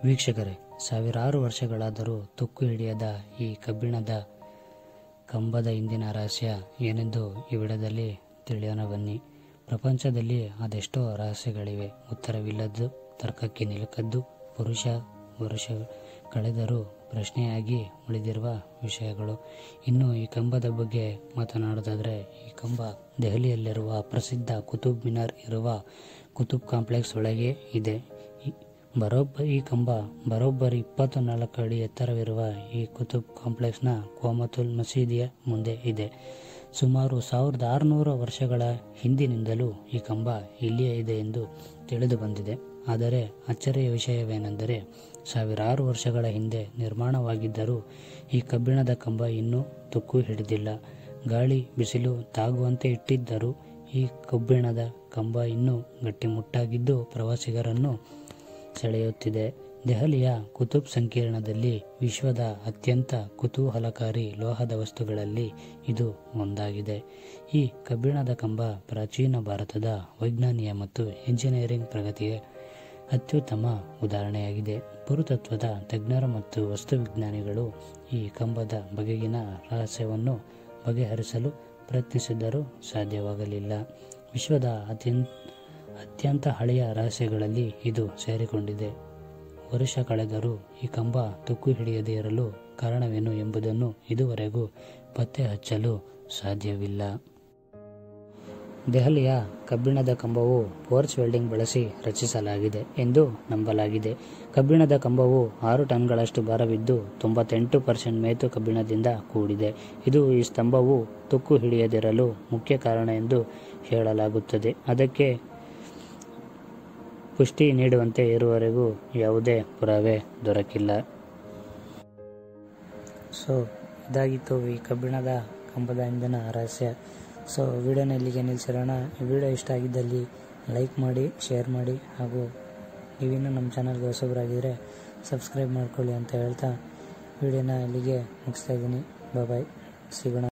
ವೀಕ್ಷಕರೇ ಸಾವಿರಾರು ವರ್ಷಗಳಾದರೂ ತುಕ್ಕು ಹಿಡಿಯದ ಈ ಕಬ್ಬಿಣದ ಕಂಬದ ಹಿಂದಿನ ರಹಸ್ಯ ಏನೆಂದು ಈ ವಿಡದಲ್ಲಿ ತಿಳಿಯೋಣ ಬನ್ನಿ ಪ್ರಪಂಚದಲ್ಲಿ ಅದೆಷ್ಟೋ ರಹಸ್ಯಗಳಿವೆ ಉತ್ತರವಿಲ್ಲದ್ದು ತರ್ಕಕ್ಕೆ ನಿಲುಕದ್ದು ಪುರುಷ ವರುಷ ಕಳೆದರೂ ಪ್ರಶ್ನೆಯಾಗಿ ಉಳಿದಿರುವ ವಿಷಯಗಳು ಇನ್ನು ಈ ಕಂಬದ ಬಗ್ಗೆ ಮಾತನಾಡೋದಾದರೆ ಈ ಕಂಬ ದೆಹಲಿಯಲ್ಲಿರುವ ಪ್ರಸಿದ್ಧ ಕುತುಬ್ ಮಿನಾರ್ ಇರುವ ಕುತುಬ್ ಕಾಂಪ್ಲೆಕ್ಸ್ ಒಳಗೆ ಇದೆ ಈ- ಬರೋಬ್ಬ ಈ ಕಂಬ ಬರೋಬ್ಬರಿ ಇಪ್ಪತ್ತು ನಾಲ್ಕು ಅಡಿ ಎತ್ತರವಿರುವ ಈ ಕುತುಬ್ ಕಾಂಪ್ಲೆಕ್ಸ್ನ ಕೋಮತುಲ್ ಮಸೀದಿಯ ಮುಂದೆ ಇದೆ ಸುಮಾರು ಸಾವಿರದ ಆರುನೂರು ವರ್ಷಗಳ ಹಿಂದಿನಿಂದಲೂ ಈ ಕಂಬ ಇಲ್ಲಿಯೇ ಇದೆ ಎಂದು ತಿಳಿದು ಬಂದಿದೆ ಆದರೆ ಅಚ್ಚರಿಯ ವಿಷಯವೇನೆಂದರೆ ಸಾವಿರಾರು ವರ್ಷಗಳ ಹಿಂದೆ ನಿರ್ಮಾಣವಾಗಿದ್ದರೂ ಈ ಕಬ್ಬಿಣದ ಕಂಬ ಇನ್ನೂ ತುಕ್ಕು ಹಿಡಿದಿಲ್ಲ ಗಾಳಿ ಬಿಸಿಲು ತಾಗುವಂತೆ ಇಟ್ಟಿದ್ದರೂ ಈ ಕಬ್ಬಿಣದ ಕಂಬ ಇನ್ನೂ ಗಟ್ಟಿಮುಟ್ಟಾಗಿದ್ದು ಪ್ರವಾಸಿಗರನ್ನು ಸೆಳೆಯುತ್ತಿದೆ ದೆಹಲಿಯ ಕುತುಬ್ ಸಂಕೀರ್ಣದಲ್ಲಿ ವಿಶ್ವದ ಅತ್ಯಂತ ಕುತೂಹಲಕಾರಿ ಲೋಹದ ವಸ್ತುಗಳಲ್ಲಿ ಇದು ಒಂದಾಗಿದೆ ಈ ಕಬ್ಬಿಣದ ಕಂಬ ಪ್ರಾಚೀನ ಭಾರತದ ವೈಜ್ಞಾನಿಕ ಮತ್ತು ಎಂಜಿನಿಯರಿಂಗ್ ಪ್ರಗತಿಗೆ ಅತ್ಯುತ್ತಮ ಉದಾಹರಣೆಯಾಗಿದೆ ಪುರಾತತ್ವದ ತಜ್ಞರು ಮತ್ತು ವಸ್ತುವಿಜ್ಞಾನಿಗಳು ಈ ಕಂಬದ ಬಗೆಗಿನ ರಹಸ್ಯವನ್ನು ಬಗೆಹರಿಸಲು ಪ್ರಯತ್ನಿಸಿದರೂ ಸಾಧ್ಯವಾಗಲಿಲ್ಲ ವಿಶ್ವದ ಅತ್ಯಂತ ಅತ್ಯಂತ ಹಳೆಯ ರಹಸ್ಯಗಳಲ್ಲಿ ಇದು ಸೇರಿಕೊಂಡಿದೆ ವರುಷ ಕಳೆದರೂ ಈ ಕಂಬ ತುಕ್ಕು ಹಿಡಿಯದೇ ಇರಲು ಕಾರಣವೇನು ಎಂಬುದನ್ನು ಇದುವರೆಗೂ ಪತ್ತೆ ಹಚ್ಚಲು ಸಾಧ್ಯವಿಲ್ಲ ದೆಹಲಿಯ ಕಬ್ಬಿಣದ ಕಂಬವು ಫೋರ್ಸ್ ವೆಲ್ಡಿಂಗ್ ಬಳಸಿ ರಚಿಸಲಾಗಿದೆ ಎಂದು ನಂಬಲಾಗಿದೆ ಕಬ್ಬಿಣದ ಕಂಬವು ಆರು ಟನ್ಗಳಷ್ಟು ಭಾರವಿದ್ದು ತೊಂಬತ್ತೆಂಟು ಪರ್ಸೆಂಟ್ ಮೇತು ಕಬ್ಬಿಣದಿಂದ ಕೂಡಿದೆ ಇದು ಈ ಸ್ತಂಭವು ತುಕ್ಕು ಹಿಡಿಯದಿರಲು ಮುಖ್ಯ ಕಾರಣ ಎಂದು ಹೇಳಲಾಗುತ್ತದೆ ಅದಕ್ಕೆ ಪುಷ್ಟಿ ನೀಡುವಂತೆ ಇರುವವರೆಗೂ ಯಾವುದೇ ಪುರಾವೆ ದೊರಕಿಲ್ಲ ಸೊ ಇದಾಗಿತ್ತು ಈ ಕಬ್ಬಿಣದ ಕಂಬದ ಹಿಂದಿನ ರಹಸ್ಯ ಸೊ ವಿಡಿಯೋನ ಇಲ್ಲಿಗೆ ನಿಲ್ಲಿಸಿರೋಣ ಈ ವಿಡಿಯೋ ಇಷ್ಟ ಆಗಿದ್ದಲ್ಲಿ ಲೈಕ್ ಮಾಡಿ ಶೇರ್ ಮಾಡಿ ಹಾಗೂ ನೀವಿನ್ನೂ ನಮ್ಮ ಚಾನಲ್ಗೆ ಹೊಸಬರಾಗಿದ್ದರೆ ಸಬ್ಸ್ಕ್ರೈಬ್ ಮಾಡ್ಕೊಳ್ಳಿ ಅಂತ ಹೇಳ್ತಾ ವಿಡಿಯೋನ ಇಲ್ಲಿಗೆ ಮುಗಿಸ್ತಾ ಇದ್ದೀನಿ ಬಾಯ್ ಸಿಗೋಣ